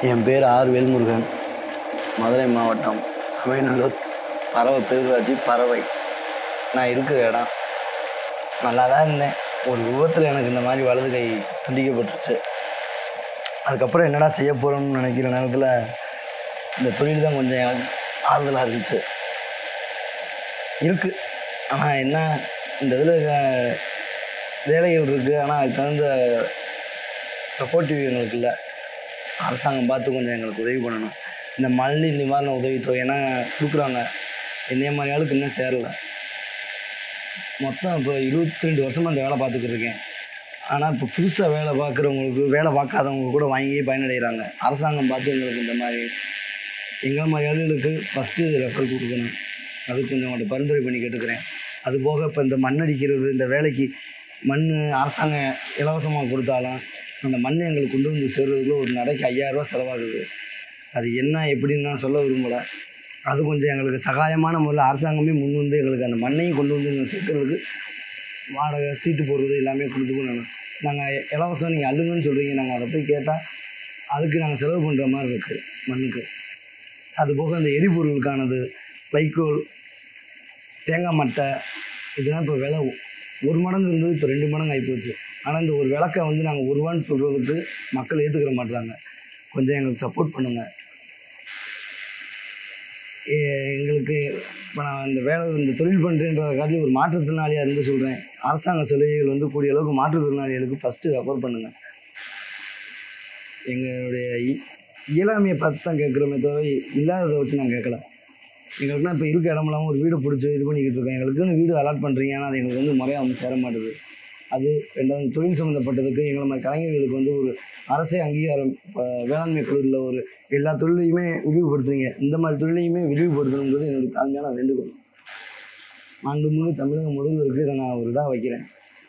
என் பேர் ஆர் வேல்முருகன் மதுரை மாவட்டம் சமயநல்லூர் பறவை பேரூராட்சி பறவை நான் இருக்கிற இடம் நல்லா தான் இருந்தேன் ஒரு விபத்தில் எனக்கு இந்த மாதிரி வலது கை துண்டிக்கப்பட்டுருச்சு அதுக்கப்புறம் என்னடா செய்ய போகிறோம்னு நினைக்கிற நேரத்தில் இந்த தொழில் தான் கொஞ்சம் எனக்கு ஆறுதலாக இருந்துச்சு இருக்குது ஆனால் என்ன இந்த இதில் வேலைகள் இருக்குது ஆனால் அதுக்கு தகுந்த சப்போர்ட்டிவ் எங்களுக்கு இல்லை அரசாங்கம் பார்த்து கொஞ்சம் எங்களுக்கு உதவி பண்ணணும் இந்த மழை நிவாரண உதவித்தொகைனா கொடுக்குறாங்க என்னைய மாதிரி ஆளுக்கு இன்னும் சேரல மொத்தம் இப்போ இருபத்தி ரெண்டு வருஷமாக அந்த வேலை பார்த்துக்கிட்டு இருக்கேன் ஆனால் இப்போ புதுசாக வேலை பார்க்குறவங்களுக்கு வேலை பார்க்காதவங்க கூட வாங்கி பயனடைகிறாங்க அரசாங்கம் பார்த்து எங்களுக்கு இந்த மாதிரி எங்களை மாதிரி ஆளுகளுக்கு ஃபஸ்ட்டு ரெஃபர் கொடுக்கணும் அது கொஞ்சம் உங்கள்கிட்ட பரிந்துரை பண்ணி கேட்டுக்கிறேன் அது போக இப்போ இந்த மண் அடிக்கிறது இந்த வேலைக்கு மண் அரசாங்கம் இலவசமாக கொடுத்தாலும் அந்த மண் எங்களுக்கு கொண்டு வந்து சேர்றதுக்குள்ள ஒரு நடைக்கு ஐயாயிரரூவா செலவாகுது அது என்ன எப்படின்னு நான் சொல்ல விரும்பலை அது கொஞ்சம் எங்களுக்கு சகாயமான முறையில் அரசாங்கமே முன் வந்து எங்களுக்கு அந்த மண்ணையும் கொண்டு வந்து இங்க சேர்க்கறதுக்கு வாடகை சீட்டு போடுறது எல்லாமே கொடுத்துக்கணும் நாங்கள் இலவசம் நீங்கள் அள்ளுங்கன்னு சொல்கிறீங்க நாங்கள் அதை போய் கேட்டால் அதுக்கு நாங்கள் செலவு பண்ணுற மாதிரி இருக்குது மண்ணுக்கு அது போக இந்த எரிபொருளுக்கானது வைக்கோல் தேங்காய் மட்டை இதெல்லாம் இப்போ விலை ஒரு மடங்கு இருந்தது இப்போ ரெண்டு மடங்கு ஆகிப்போச்சு ஆனால் இந்த ஒரு விளக்கை வந்து நாங்கள் ஒரு ரூபான்னு சொல்கிறதுக்கு மக்கள் ஏற்றுக்கிற மாட்றாங்க கொஞ்சம் எங்களுக்கு சப்போர்ட் பண்ணுங்கள் எங்களுக்கு இப்போ நான் இந்த வேலை இந்த தொழில் பண்ணுறேன்றதை காட்டி ஒரு மாற்றுத்திறனாளியாக இருந்து சொல்கிறேன் அரசாங்க சலுகைகள் வந்து கூடிய அளவுக்கு மாற்றுத்திறனாளிகளுக்கு ஃபஸ்ட்டு ரெஃபர் பண்ணுங்கள் எங்களுடைய இ- இயலாமையை பார்த்து தான் கேட்குறோமே தவிர இல்லாததை வச்சு நான் கேட்கல எங்களுக்குனா இப்போ இருக்க இடமெல்லாம் ஒரு வீடு பிடிச்சி இது பண்ணிக்கிட்டு இருக்கோம் எங்களுக்குன்னு வீடு அலாட் பண்ணுறீங்க ஆனால் அது எங்களுக்கு வந்து முறையாக வந்து சேர மாட்டுது அது ரெண்டாவது தொழில் சம்மந்தப்பட்டதுக்கு எங்களை மாதிரி கலைஞர்களுக்கு வந்து ஒரு அரசே அங்கீகாரம் இப்போ வேளாண்மை கல்லூரியில் ஒரு எல்லா தொழிலையுமே விரிவுபடுத்துறீங்க இந்த மாதிரி தொழிலையுமே விரிவுபடுத்தணுன்றது என்னுடைய தாழ்மையான வேண்டுகோள் மாண்புமிகு தமிழக முதல்வருக்கு இதை நான் ஒரு இதாக வைக்கிறேன்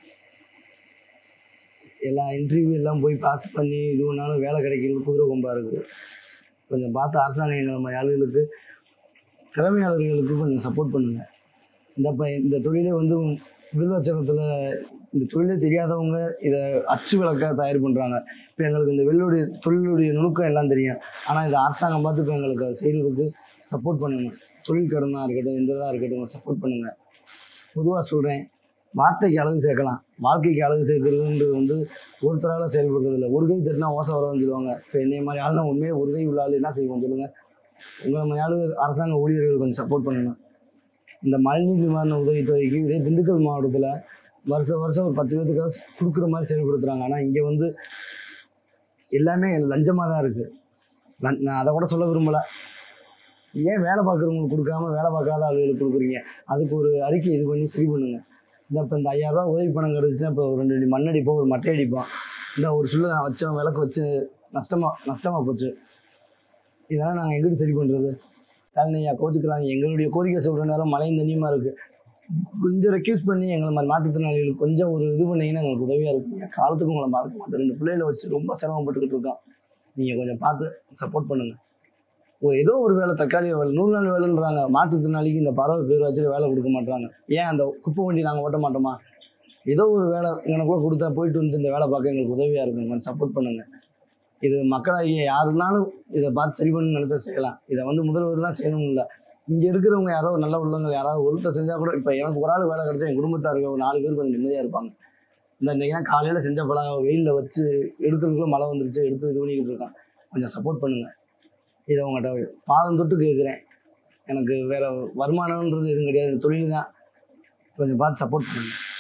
எல்லா இன்டர்வியூ எல்லாம் போய் பாஸ் பண்ணி இது ஒன்றாலும் வேலை கிடைக்கிறது குதிரை கொம்பாக இருக்குது கொஞ்சம் பார்த்து அரசாங்கம் எங்களை மாதிரி ஆளுகளுக்கு திறமையாளர்களுக்கு கொஞ்சம் சப்போர்ட் பண்ணுங்கள் இந்த ப இந்த தொழிலே வந்து விருதாச்சலத்தில் இந்த தொழிலே தெரியாதவங்க இதை அச்சு விளக்க தயார் பண்ணுறாங்க இப்போ எங்களுக்கு இந்த வெள்ளுடைய தொழிலுடைய நுணுக்கம் எல்லாம் தெரியும் ஆனால் இந்த அரசாங்கம் பார்த்து இப்போ எங்களுக்கு அதை செய்கிறதுக்கு சப்போர்ட் பண்ணுங்க தொழில் கடனாக இருக்கட்டும் இந்த இதாக இருக்கட்டும் சப்போர்ட் பண்ணுங்கள் பொதுவாக சொல்கிறேன் வார்த்தைக்கு அழகு சேர்க்கலாம் வாழ்க்கைக்கு அழகு சேர்க்கறதுன்றது வந்து ஒருத்தரால் செயல்படுறது இல்லை ஒரு கை தட்டினா ஓசை வரவன்னு சொல்லுவாங்க இப்போ என்னைய மாதிரி ஆளுனா உண்மையே ஒரு கை உள்ள ஆள் என்ன செய்வோம் சொல்லுங்கள் உங்களை மாதிரி ஆளு அரசாங்க ஊழியர்கள் கொஞ்சம் சப்போர்ட் பண்ணுங்கள் இந்த மழைநீர் நிவாரண உதவித்தொகைக்கு இதே திண்டுக்கல் மாவட்டத்தில் வருஷம் வருஷம் ஒரு பத்து பேர்த்துக்காக கொடுக்குற மாதிரி செயல்படுத்துகிறாங்க ஆனால் இங்கே வந்து எல்லாமே லஞ்சமாக தான் இருக்குது நான் அதை கூட சொல்ல விரும்பலை ஏன் வேலை பார்க்குறவங்களுக்கு கொடுக்காம வேலை பார்க்காத ஆளுகளுக்கு கொடுக்குறீங்க அதுக்கு ஒரு அறிக்கை இது பண்ணி சரி பண்ணுங்க இந்த இப்போ இந்த ஐயாயிரரூவா உதவி பணம் கிடச்சுன்னா இப்போ ஒரு ரெண்டு அடி மண் அடிப்போம் ஒரு மட்டை அடிப்போம் இந்த ஒரு சுள்ள வச்சோம் விளக்கு வச்சு நஷ்டமாக நஷ்டமாக போச்சு இதெல்லாம் நாங்கள் எங்கிட்டு சரி பண்ணுறது தலைமையா கோத்துக்கிறாங்க எங்களுடைய கோரிக்கை சொல்கிற நேரம் மழையும் தண்ணியுமா இருக்குது கொஞ்சம் ரெக்யூஸ் பண்ணி எங்களை மாதிரி மாற்றுத்திறனாளிகளுக்கு கொஞ்சம் ஒரு இது பண்ணீங்கன்னா எங்களுக்கு உதவியாக இருக்குங்க காலத்துக்கு உங்களை மறக்க மாட்டேன் ரெண்டு பிள்ளைகளை வச்சு ரொம்ப சிரமப்பட்டுக்கிட்டு இருக்கோம் நீங்கள் கொஞ்சம் பார்த்து சப்போர்ட் பண்ணுங்கள் ஒரு ஏதோ ஒரு வேலை தக்காளி வேலை நூறு நாள் வேலைன்றாங்க மாற்றுத்திறனாளிக்கு இந்த பறவை பேரூராட்சியில் வேலை கொடுக்க மாட்டாங்க ஏன் அந்த குப்பை வண்டி நாங்கள் ஓட்ட மாட்டோமா ஏதோ ஒரு வேலை எனக்குள்ள கொடுத்தா போயிட்டு வந்து இந்த வேலை பார்க்க எங்களுக்கு உதவியாக இருக்கும் கொஞ்சம் சப்போர்ட் பண்ணுங்கள் இது மக்களாகிய யாருனாலும் இதை பார்த்து சரி பண்ணணும்னு நினைச்சா செய்யலாம் இதை வந்து முதல்வர் தான் செய்யணும் இல்லை இங்கே இருக்கிறவங்க யாரோ ஒரு நல்ல உள்ளவங்க யாராவது ஒருத்தர் செஞ்சால் கூட இப்போ எனக்கு ஒரு ஆள் வேலை கிடச்சா என் குடும்பத்தார் இருக்க ஒரு நாலு பேர் கொஞ்சம் நிம்மதியாக இருப்பாங்க இந்த இன்றைக்கினா காலையில் செஞ்ச பழம் வெயிலில் வச்சு எடுக்கிறதுக்குள்ள மழை வந்துருச்சு எடுத்து இது பண்ணிக்கிட்டு இருக்கான் கொஞ்சம் சப்போர்ட் பண்ணுங்கள் இதை உங்கள்கிட்ட பாதம் தொட்டு கேட்குறேன் எனக்கு வேறு வருமானம்ன்றது எதுவும் கிடையாது தொழில் தான் கொஞ்சம் பார்த்து சப்போர்ட் பண்ணுங்கள்